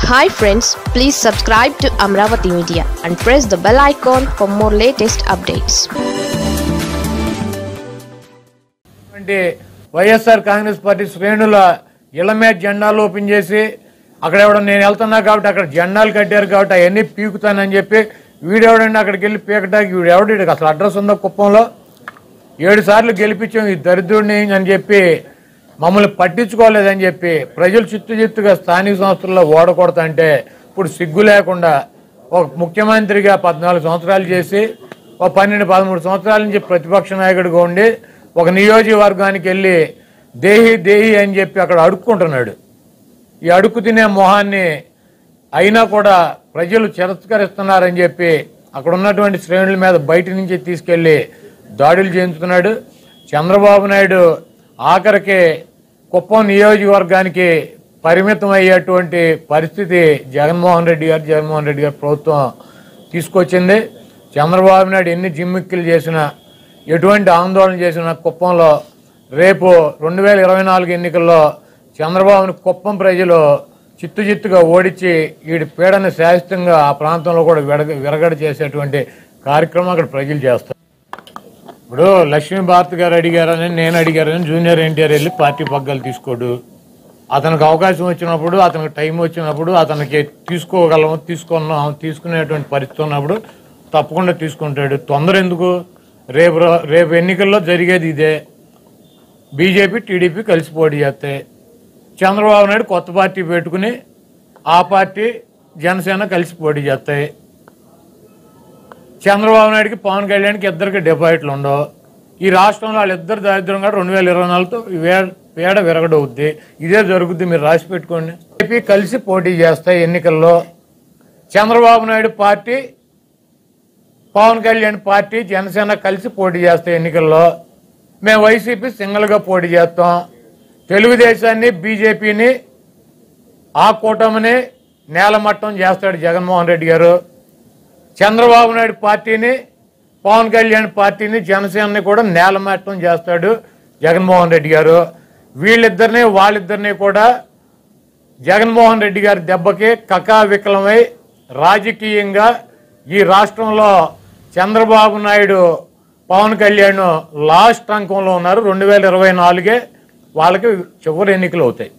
hi friends please subscribe to Amaravati media and press the bell icon for more latest updates అంటే YSR Congress party శ్రేణుల ఇళ్ల మీద జెండాలు open చేసి అక్కడ ఎవడ నేను వెళ్తున్నా కాబట్టి అక్కడ జెండాలు కట్టారు కాబట్టి అవన్నీ పీకుతానని చెప్పి వీడెవడండి అక్కడికి వెళ్ళి పీకటానికి వీడు ఎవడు వీడికి అసలు అడ్రస్ ఉందో కుప్పంలో ఏడు సార్లు గెలిపించాం ఈ దరిద్రుడిని అని చెప్పి మమ్మల్ని పట్టించుకోలేదని చెప్పి ప్రజలు చిత్తు చిత్తుగా స్థానిక సంస్థల్లో ఓడకూడదంటే ఇప్పుడు సిగ్గు లేకుండా ఒక ముఖ్యమంత్రిగా పద్నాలుగు సంవత్సరాలు చేసి ఒక పన్నెండు పదమూడు సంవత్సరాల నుంచి ప్రతిపక్ష నాయకుడిగా ఉండి ఒక నియోజకవర్గానికి వెళ్ళి దేహి దేహి అని చెప్పి అక్కడ అడుక్కుంటున్నాడు ఈ అడుక్కు తినే మొహాన్ని అయినా కూడా ప్రజలు తిరస్కరిస్తున్నారని చెప్పి అక్కడ ఉన్నటువంటి శ్రేణుల మీద బయట నుంచి తీసుకెళ్లి దాడులు చేయించుతున్నాడు చంద్రబాబు నాయుడు ఆఖరికి కుప్పం నియోజకవర్గానికి పరిమితం అయ్యేటువంటి పరిస్థితి జగన్మోహన్ రెడ్డి గారు జగన్మోహన్ రెడ్డి గారు ప్రభుత్వం తీసుకొచ్చింది చంద్రబాబు నాయుడు ఎన్ని జిమ్మిక్కులు చేసినా ఎటువంటి ఆందోళన చేసినా కుప్పంలో రేపు రెండు వేల ఇరవై నాలుగు ఎన్నికల్లో చంద్రబాబుని కుప్పం ప్రజలు చిత్తు చిత్తుగా ఓడించి వీడి పీడన శాశ్వతంగా ఆ ప్రాంతంలో కూడా విరగ విరగడ చేసేటువంటి కార్యక్రమం అక్కడ ప్రజలు చేస్తారు ఇప్పుడు లక్ష్మీ భారత్ గారు అడిగారని నేను అడిగారని జూనియర్ ఎన్టీఆర్ వెళ్ళి పార్టీ పగ్గాలు తీసుకోడు అతనికి అవకాశం వచ్చినప్పుడు అతనికి టైం వచ్చినప్పుడు అతనికి తీసుకోగలము తీసుకున్నాం తీసుకునేటువంటి పరిస్థితి ఉన్నప్పుడు తప్పకుండా తీసుకుంటాడు తొందర ఎందుకు రేపు రో- రేపు ఎన్నికల్లో జరిగేది ఇదే బీజేపీ టీడీపీ కలిసి పోటీ చేస్తాయి చంద్రబాబు నాయుడు కొత్త పార్టీ పెట్టుకుని ఆ పార్టీ జనసేన కలిసి పోటీ చేస్తాయి చంద్రబాబు నాయుడుకి పవన్ కళ్యాణ్కి ఇద్దరికి డిపాజిట్లు ఉండవు ఈ రాష్ట్రంలో వాళ్ళిద్దరు దారిద్రం కూడా రెండు వేల ఇరవై నాలుగుతో వే- పేడ విరగడవుద్ది ఇదే జరుగుద్ది మీరు రాసి పెట్టుకోండి ఏపీ కలిసి పోటీ చేస్తాయి ఎన్నికల్లో చంద్రబాబు నాయుడు పార్టీ పవన్ కళ్యాణ్ పార్టీ జనసేన కలిసి పోటీ చేస్తాయి ఎన్నికల్లో మేము వైసీపీ సింగిల్గా పోటీ చేస్తాం తెలుగుదేశాన్ని బీజేపీని ఆ కూటమిని నేలమట్టం చేస్తాడు జగన్మోహన్ రెడ్డి గారు చంద్రబాబు నాయుడు పార్టీని పవన్ కళ్యాణ్ పార్టీని జనసేనని కూడా నేలమట్టం చేస్తాడు జగన్మోహన్ రెడ్డి గారు వీళ్ళిద్దరిని వాళ్ళిద్దరిని కూడా జగన్మోహన్ రెడ్డి గారి దెబ్బకి కకా వికలమై రాజకీయంగా ఈ రాష్ట్రంలో చంద్రబాబు నాయుడు పవన్ కళ్యాణ్ లాస్ట్ అంకంలో ఉన్నారు రెండు వేల ఇరవై నాలుగే వాళ్ళకి చివరి ఎన్నికలు అవుతాయి